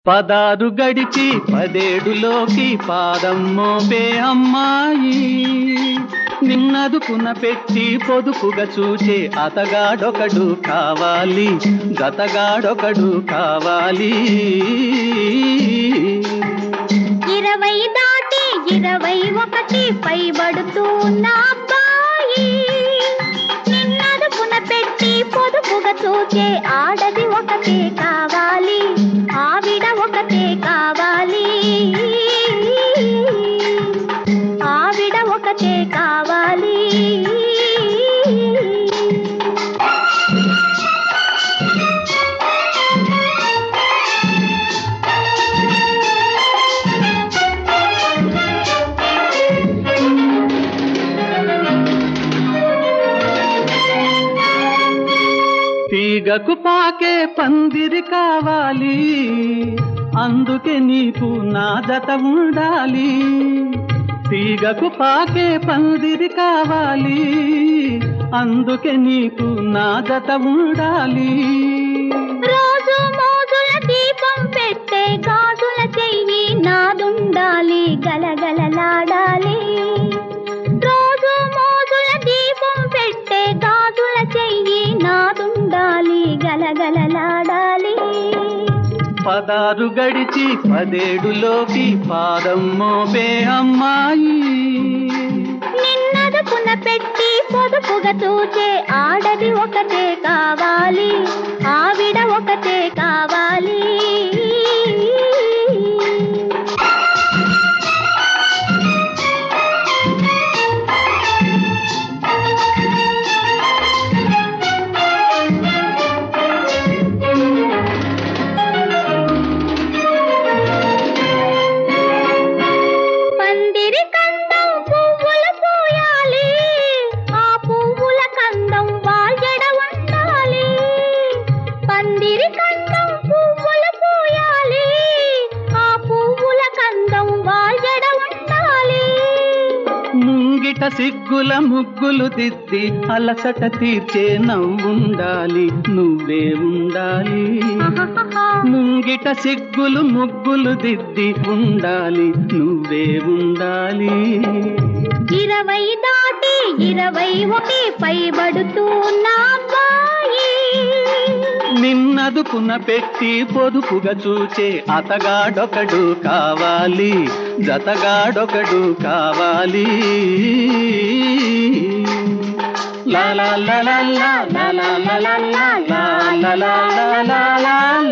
పదారు గడిచి పదేడులోకి పాదం మోపే అమ్మాయి నిన్నదుకున పెట్టి పొదుపుగా చూచే అతగాడొకడు కావాలి గతగాడొకడు కావాలి ఇరవై దాటి ఇరవై ఒకటి పైబడుతున్న అబ్బాయి నిన్నదుకున పెట్టి పొదుపుగా చూచే ఆడది ఒకటే కావాలి ఆవిడ ఒకటే కావాలి ఆవిడ ఒకటే కావాలి తీగకు పాకే పందిరి కావాలి అందుకే నీకు నా జత ఉండాలి తీగకు పాకే పందిరి కావాలి అందుకే నీకు నా జత ఉండాలి రోజు మోజుల దీపం పెట్టే గాజుల చెయ్యి నాదుండాలి గలగలలాడాలి రోజు మోజుల దీపం పెట్టే గాజుల చెయ్యి నాదుండాలి గలగలలాడాలి పదారు గడిచి పదేడులోకి పాదం మోపే అమ్మాయి నిన్నదుకున పెట్టి పొదుపుగా చూచే ఆడది ఒకటే కావాలి ఆవిడ ఒకటే కావాలి పందిరి కందం పువ్వులు పూయాలి ఆ పువ్వుల కందం వాజడ ఉండాలి పందిరి కందం పువ్వులు పూయాలి ఆ పువ్వుల కందం వాజడ ఉండాలి ముంగిట సిగ్గుల ముగ్గులు దిద్ది అలసట తీర్చే నవ్వుండాలి నువ్వే ఉండాలి ముంగిట సిగ్గులు ముగ్గులు దిద్ది ఉండాలి నువ్వే ఉండాలి ఇరవై దాటి ఇరవై ఒకటి పైబడుతున్న అబ్బాయి నిన్నదుకున పెట్టి పొదుపుగా చూచే అతగాడొకడు కావాలి జతగాడొకడు కావాలి లా లా లా లా లా లా లా లా లా లా లా లా లా లా లా